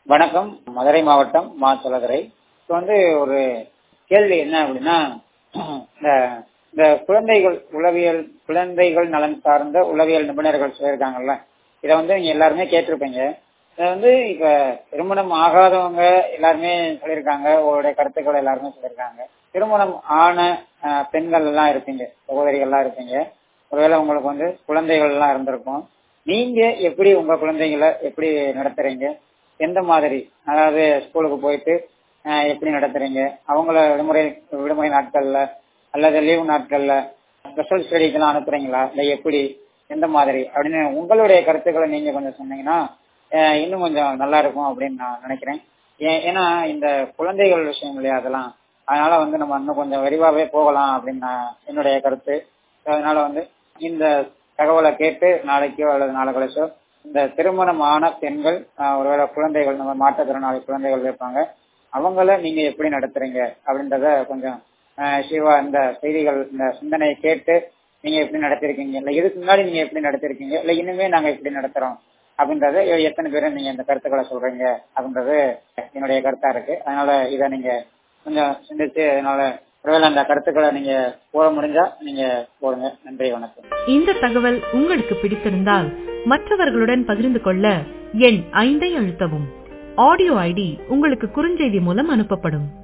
வணக்கம் மதுரை மாவட்டம் மா சொல்லதுரை இப்போ வந்து ஒரு கேள்வி என்ன அப்படின்னா இந்த இந்த குழந்தைகள் உளவியல் குழந்தைகள் நலன் சார்ந்த உளவியல் நிபுணர்கள் சொல்லியிருக்காங்கல்ல இதை வந்து நீங்க எல்லாருமே கேட்டிருப்பீங்க இதை வந்து இப்ப திருமணம் ஆகாதவங்க எல்லாருமே சொல்லியிருக்காங்க உங்களுடைய கருத்துக்கள் எல்லாருமே சொல்லியிருக்காங்க திருமணம் ஆன அஹ், பெண்கள் எல்லாம் இருப்பீங்க சகோதரிகள் எல்லாம் இருப்பீங்க ஒருவேளை உங்களுக்கு வந்து குழந்தைகள் எல்லாம் இருந்திருக்கும் நீங்க எப்படி உங்க குழந்தைகளை எப்படி நடத்துறீங்க எந்த மாதிரி அதாவது ஸ்கூலுக்கு போயிட்டு அஹ், எப்படி நடத்துறீங்க அவங்கள விடுமுறை விடுமுறை நாட்கள்ல அல்லது லீவு நாட்கள்ல ஸ்பெஷல் ஸ்டடிக்கெல்லாம் அனுப்புறீங்களா இல்ல எப்படி எந்த மாதிரி அப்படின்னு உங்களுடைய கருத்துக்களை நீங்க கொஞ்சம் சொன்னீங்கன்னா அஹ், இன்னும் கொஞ்சம் நல்லா இருக்கும் அப்படின்னு நான் நினைக்கிறேன் ஏ- ஏன்னா இந்த குழந்தைகள் விஷயம் இல்லையா அதெல்லாம் அதனால வந்து நம்ம இன்னும் கொஞ்சம் விரிவாவே போகலாம் அப்படின்னு நான் என்னுடைய கருத்து அதனால வந்து இந்த தகவலை கேட்டு நாளைக்கோ அல்லது நாளை கழிச்சோ இந்த திருமணம் ஆன பெண்கள் ஆஹ், ஒருவேளை குழந்தைகள் நம்ம மாற்றுத்திறனாளி குழந்தைகள் இருப்பாங்க அவங்கள நீங்க எப்படி நடத்துறீங்க அப்படின்றத கொஞ்சம் ஆஹ், சிவா இந்த செய்திகள் இந்த சிந்தனையை கேட்டு நீங்க எப்படி நடத்திருக்கீங்க இல்ல இதுக்கு முன்னாடி நீங்க எப்படி நடத்திருக்கீங்க இல்ல இனிமே நாங்க எப்படி நடத்துறோம் அப்படின்றத எ- எத்தனை பேரும் நீங்க இந்த கருத்துக்களை சொல்றீங்க அப்படின்றது என்னுடைய கருத்தா இருக்கு அதனால இதை நீங்க கொஞ்சம் சிந்திச்சு அதனால ஒருவேளை அந்த கருத்துக்களை நீங்க போட முடிஞ்சா நீங்க போடுங்க நன்றி வணக்கம் இந்த தகவல் உங்களுக்கு பிடித்திருந்தால் மற்றவர்களுடன் பகிர்ந்து கொள்ள எண் ஐந்தை அழுத்தவும் ஆடியோ ஐடி உங்களுக்கு குறுஞ்செய்தி மூலம் அனுப்பப்படும்